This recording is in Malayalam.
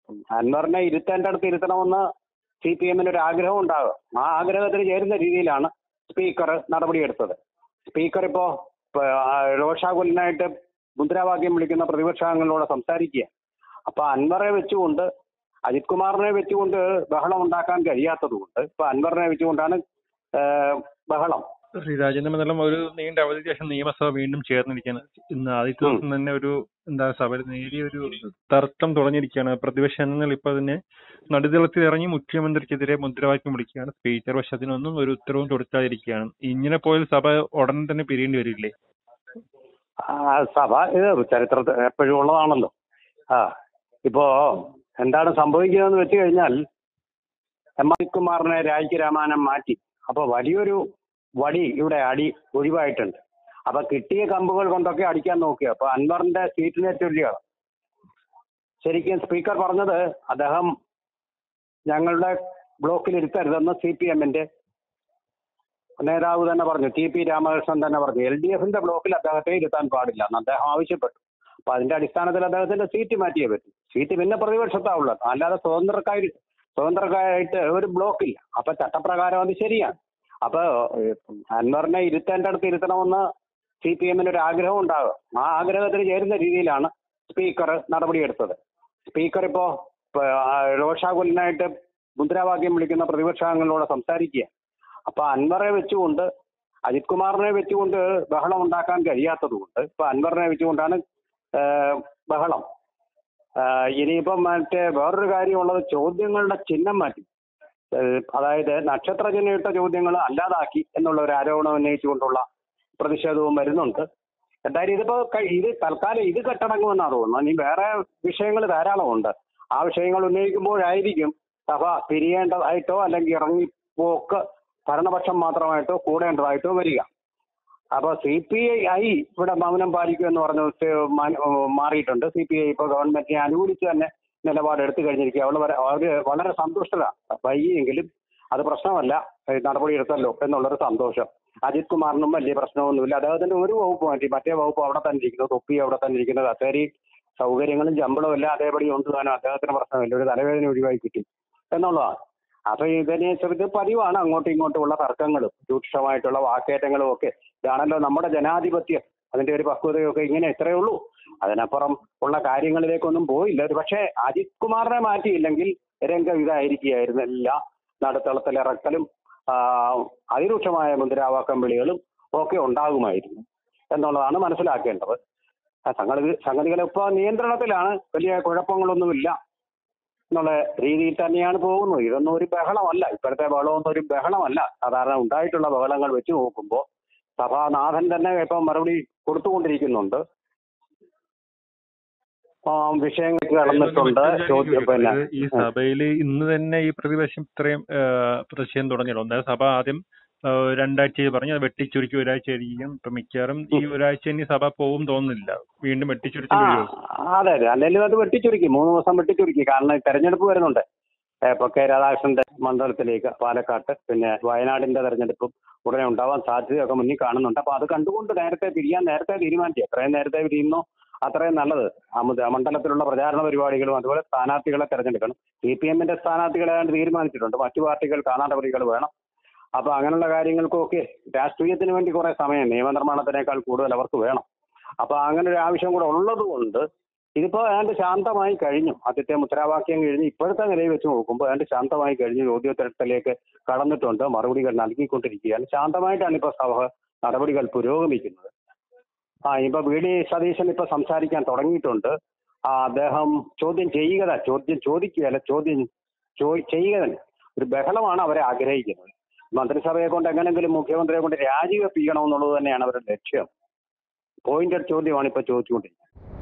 അൻവറിനെ ഇരുത്തേണ്ടടുത്ത് ഇരുത്തണമെന്ന് സി പി എമ്മിന് ഒരു ആഗ്രഹം ഉണ്ടാകും ആ ആഗ്രഹത്തിന് ചേരുന്ന രീതിയിലാണ് സ്പീക്കർ നടപടിയെടുത്തത് സ്പീക്കർ ഇപ്പോ ഇപ്പോ, ആ, രോഷാകുലനായിട്ട് മുദ്രാവാക്യം വിളിക്കുന്ന പ്രതിപക്ഷാംഗങ്ങളോട് സംസാരിക്കുക അപ്പൊ അൻവറെ വെച്ചുകൊണ്ട് അജിത് കുമാറിനെ വെച്ചുകൊണ്ട് ബഹളം ഉണ്ടാക്കാൻ കഴിയാത്തത് കൊണ്ട് ഇപ്പൊ അൻവറിനെ വെച്ചുകൊണ്ടാണ് ആ, ബഹളം ശ്രീ രാജേന്ദ്ര മണ്ഡലം ഒരു നീണ്ട അവധിക്ക് ശേഷം നിയമസഭ വീണ്ടും ചേർന്നിരിക്കുകയാണ് ഇന്ന് ആദ്യത്തെ ഉം. ദിവസം തന്നെ ഒരു എന്താ സഭയിൽ നേരിയ ഒരു തർക്കം തുടങ്ങിയിരിക്കുകയാണ് പ്രതിപക്ഷ അംഗങ്ങൾ ഇപ്പൊ തന്നെ നടുതളത്തിൽ ഇറങ്ങി മുഖ്യമന്ത്രിക്കെതിരെ മുദ്രാവാക്യം വിളിക്കുകയാണ് സ്പീക്കർ പക്ഷെ അതിനൊന്നും ഒരു ഉത്തരവും കൊടുക്കാതിരിക്കുകയാണ് ഇങ്ങനെ പോയാൽ സഭ ഉടൻ തന്നെ പിരിയേണ്ടി വരില്ലേ ആ, സഭ ഇത് ചരിത്രത്തിൽ എപ്പോഴും ഉള്ളതാണല്ലോ ആ ഇപ്പോ എന്താണ് സംഭവിക്കുന്നതെന്ന് വെച്ച് കഴിഞ്ഞാൽ എം ആർ കുമാറിനെ രാജ്യ രാമാനം മാറ്റി അപ്പൊ വലിയൊരു വടി ഇവിടെ അടി ഒഴിവായിട്ടുണ്ട് അപ്പൊ കിട്ടിയ കമ്പുകൾ കൊണ്ടൊക്കെ അടിക്കാൻ നോക്കിയ അപ്പൊ അൻവറിന്റെ സീറ്റിനെ ചൊല്ലിയാണ് ശരിക്കും സ്പീക്കർ പറഞ്ഞത് അദ്ദേഹം ഞങ്ങളുടെ ബ്ലോക്കിൽ ഇരുത്തരുതെന്ന് സി പി എമ്മിന്റെ നേതാവ് തന്നെ പറഞ്ഞു ടി പി രാമകൃഷ്ണൻ തന്നെ പറഞ്ഞു എൽ ഡി എഫിന്റെ ബ്ലോക്കിൽ അദ്ദേഹത്തെ ഇരുത്താൻ പാടില്ല എന്ന് അദ്ദേഹം ആവശ്യപ്പെട്ടു അപ്പൊ അതിന്റെ അടിസ്ഥാനത്തിൽ അദ്ദേഹത്തിന്റെ സീറ്റ് മാറ്റിയേ പറ്റും സീറ്റ് പിന്നെ പ്രതിപക്ഷത്താവുള്ളത് അല്ലാതെ സ്വതന്ത്രക്കാരി സ്വതന്ത്രക്കാരായിട്ട് ഒരു ബ്ലോക്കില്ല അപ്പൊ ചട്ടപ്രകാരം അത് ശരിയാണ് അപ്പൊ ഏഹ്, അൻവറിനെ ഇരുത്തേണ്ടടുത്ത് ഇരുത്തണമെന്ന് സി പി എമ്മിന് ഒരു ആഗ്രഹം ഉണ്ടാകും ആ ആഗ്രഹത്തിന് ചേരുന്ന രീതിയിലാണ് സ്പീക്കർ നടപടിയെടുത്തത് സ്പീക്കർ ഇപ്പോ ഇപ്പോ, ആ, രോഷാകുലനായിട്ട് മുദ്രാവാക്യം വിളിക്കുന്ന പ്രതിപക്ഷാംഗങ്ങളോട് സംസാരിക്കുക അപ്പൊ അൻവറെ വെച്ചുകൊണ്ട് അജിത് കുമാറിനെ വെച്ചുകൊണ്ട് ബഹളം ഉണ്ടാക്കാൻ കഴിയാത്തത് കൊണ്ട് ഇപ്പൊ അൻവറിനെ വെച്ചുകൊണ്ടാണ് ആ, ബഹളം ആ, ഇനിയിപ്പം മറ്റേ വേറൊരു കാര്യമുള്ളത് ചോദ്യങ്ങളുടെ ചിഹ്നം മാറ്റി ഏഹ് അതായത് നക്ഷത്ര ചിഹ്നയിട്ട ചോദ്യങ്ങൾ അല്ലാതാക്കി എന്നുള്ള ഒരു ആരോപണം ഉന്നയിച്ചുകൊണ്ടുള്ള പ്രതിഷേധവും വരുന്നുണ്ട് എന്തായാലും ഇതിപ്പോ കഴി- ഇത് തൽക്കാലം ഇത് കെട്ടടങ്ങുമെന്നാണ് തോന്നുന്നത് ഇനി വേറെ വിഷയങ്ങൾ ധാരാളമുണ്ട് ആ വിഷയങ്ങൾ ഉന്നയിക്കുമ്പോഴായിരിക്കും സഭ പിരിയേണ്ടതായിട്ടോ അല്ലെങ്കിൽ ഇറങ്ങിപ്പോക്ക് ഭരണപക്ഷം മാത്രമായിട്ടോ കൂടേണ്ടതായിട്ടോ വരിക അപ്പൊ സി പി ഐ ഇവിടെ മൗനം പാലിക്കും എന്ന് പറഞ്ഞ് ഉച്ച- മാ- മാറിയിട്ടുണ്ട് സി പി ഐ ഇപ്പൊ ഗവൺമെന്റിനെ അനുകൂലിച്ച് തന്നെ നിലപാട് എടുത്തു കഴിഞ്ഞിരിക്കുക അവള് വരെ- അവര് വളരെ സന്തുഷ്ടരാണ് വൈകിയെങ്കിലും അത് പ്രശ്നമല്ല ഏഹ് നടപടി എടുത്തല്ലോ എന്നുള്ളൊരു സന്തോഷം അജിത് കുമാറിനും വലിയ പ്രശ്നമൊന്നുമില്ല അദ്ദേഹത്തിന്റെ ഒരു വകുപ്പ് മാറ്റി മറ്റേ വകുപ്പ് അവിടെ തന്നെ ഇരിക്കുന്നു തൊപ്പി അവിടെ തന്നെ ഇരിക്കുന്നു കസേരി സൗകര്യങ്ങളും ശമ്പളവും എല്ലാം അതേപടി കൊണ്ടുപോകാനും അദ്ദേഹത്തിന് പ്രശ്നമില്ല ഒരു തലവേദന ഒഴിവായി കിട്ടി എന്നുള്ളതാണ് അപ്പൊ ഇതിനെ ഇത് പതിവാണ് അങ്ങോട്ടും ഇങ്ങോട്ടും ഉള്ള തർക്കങ്ങളും രൂക്ഷമായിട്ടുള്ള വാക്കേറ്റങ്ങളും ഒക്കെ ഇതാണല്ലോ നമ്മുടെ ജനാധിപത്യം അതിന്റെ ഒരു പക്വതയൊക്കെ ഇങ്ങനെ ഇത്രയേ ഉള്ളൂ അതിനപ്പുറം ഉള്ള കാര്യങ്ങളിലേക്കൊന്നും പോയില്ല ഒരു പക്ഷേ അജിത് കുമാറിനെ മാറ്റിയില്ലെങ്കിൽ രംഗം ഇതായിരിക്കുകയായിരുന്നു എല്ലാ നടുത്തളത്തിലിറക്കലും ആ, അതിരൂക്ഷമായ മുദ്രാവാക്യം വിളികളും ഒക്കെ ഉണ്ടാകുമായിരുന്നു എന്നുള്ളതാണ് മനസ്സിലാക്കേണ്ടത് ആ സംഗതി സംഗതികൾ ഇപ്പോൾ നിയന്ത്രണത്തിലാണ് വലിയ കുഴപ്പങ്ങളൊന്നുമില്ല എന്നുള്ള രീതിയിൽ തന്നെയാണ് പോകുന്നത് ഇതൊന്നും ഒരു ബഹളമല്ല ഇപ്പോഴത്തെ ബഹളമൊന്നും ഒരു ബഹളമല്ല സാധാരണ ഉണ്ടായിട്ടുള്ള ബഹളങ്ങൾ വെച്ച് നോക്കുമ്പോൾ സഭാനാഥൻ തന്നെ ഇപ്പം മറുപടി കൊടുത്തുകൊണ്ടിരിക്കുന്നുണ്ട് ആ, വിഷയങ്ങൾ കടന്നിട്ടുണ്ട് ചോദ്യം പിന്നെ അതായത് ഈ സഭയിൽ ഇന്ന് തന്നെ ഈ പ്രതിപക്ഷം ഇത്രയും ആ, പ്രതിഷേധം തുടങ്ങിയല്ലോ അതായത് സഭ ആദ്യം ആ, രണ്ടാഴ്ച പറഞ്ഞു അത് വെട്ടിച്ചുരുക്കി ഒരാഴ്ച ആയിരിക്കും ഇപ്പൊ മിക്കവാറും ഈ ഒരാഴ്ച ഇനി സഭ പോകും തോന്നുന്നില്ല വീണ്ടും വെട്ടിച്ചുരുക്കി ആ വരുമോ അതെ അതെ അല്ലെങ്കിൽ അത് വെട്ടിച്ചുരുക്കി മൂന്ന് ദിവസം വെട്ടിച്ചുരുക്കി കാരണം ഈ തെരഞ്ഞെടുപ്പ് വരുന്നുണ്ട് ഏ, ഇപ്പൊ കെ രാധാകൃഷ്ണന്റെ മണ്ഡലത്തിലേക്ക് പാലക്കാട്ട് പിന്നെ വയനാടിന്റെ തെരഞ്ഞെടുപ്പും ഉടനെ ഉണ്ടാവാൻ സാധ്യതയൊക്കെ മുന്നിൽ കാണുന്നുണ്ട് അപ്പൊ അത് കണ്ടുകൊണ്ട് നേരത്തെ പിരിയാൻ നേരത്തെ തീരുമാനിച്ചു എത്രയും നേരത്തെ പിരിയുന്നോ അത്രയും നല്ലത് ആ മുത- ആ മണ്ഡലത്തിലുള്ള പ്രചാരണ പരിപാടികളും അതുപോലെ സ്ഥാനാർത്ഥികളെ തെരഞ്ഞെടുക്കണം സി പി എമ്മിന്റെ സ്ഥാനാർത്ഥികളെ ഏതാണ്ട് തീരുമാനിച്ചിട്ടുണ്ട് മറ്റു പാർട്ടികൾ സ്ഥാനാർത്ഥികൾ വേണം അപ്പൊ അങ്ങനെയുള്ള കാര്യങ്ങൾക്കൊക്കെ രാഷ്ട്രീയത്തിന് വേണ്ടി കുറെ സമയം നിയമനിർമ്മാണത്തിനേക്കാൾ കൂടുതൽ അവർക്ക് വേണം അപ്പൊ അങ്ങനെ ഒരു ആവശ്യം കൂടെ ഉള്ളത് കൊണ്ട് ഇതിപ്പോ ഏതാണ്ട് ശാന്തമായി കഴിഞ്ഞു ആദ്യത്തെ മുദ്രാവാക്യം കഴിഞ്ഞ് ഇപ്പോഴത്തെ നിലയിൽ വെച്ച് നോക്കുമ്പോൾ ഏതാണ്ട് ശാന്തമായി കഴിഞ്ഞു ചോദ്യോത്തരത്തിലേക്ക് കടന്നിട്ടുണ്ട് മറുപടികൾ നൽകിക്കൊണ്ടിരിക്കുകയാണ് ശാന്തമായിട്ടാണ് ഇപ്പൊ സഭ നടപടികൾ പുരോഗമിക്കുന്നത് ആ ഇപ്പൊ വി ഡി സതീശൻ ഇപ്പൊ സംസാരിക്കാൻ തുടങ്ങിയിട്ടുണ്ട് ആ അദ്ദേഹം ചോദ്യം ചെയ്യുക തന്നെ, ചോദ്യം ചോദിക്കുകയല്ല ചോദ്യം ചോ- ചെയ്യുക തന്നെ ഒരു ബഹളമാണ് അവരെ ആഗ്രഹിക്കുന്നത് മന്ത്രിസഭയെ കൊണ്ട് എങ്ങനെങ്കിലും മുഖ്യമന്ത്രിയെ കൊണ്ട് രാജിവെപ്പിക്കണം എന്നുള്ളത് തന്നെയാണ് അവരുടെ ലക്ഷ്യം പോയിന്റഡ് ചോദ്യമാണ് ഇപ്പൊ ചോദിച്ചുകൊണ്ടിരിക്കുന്നത്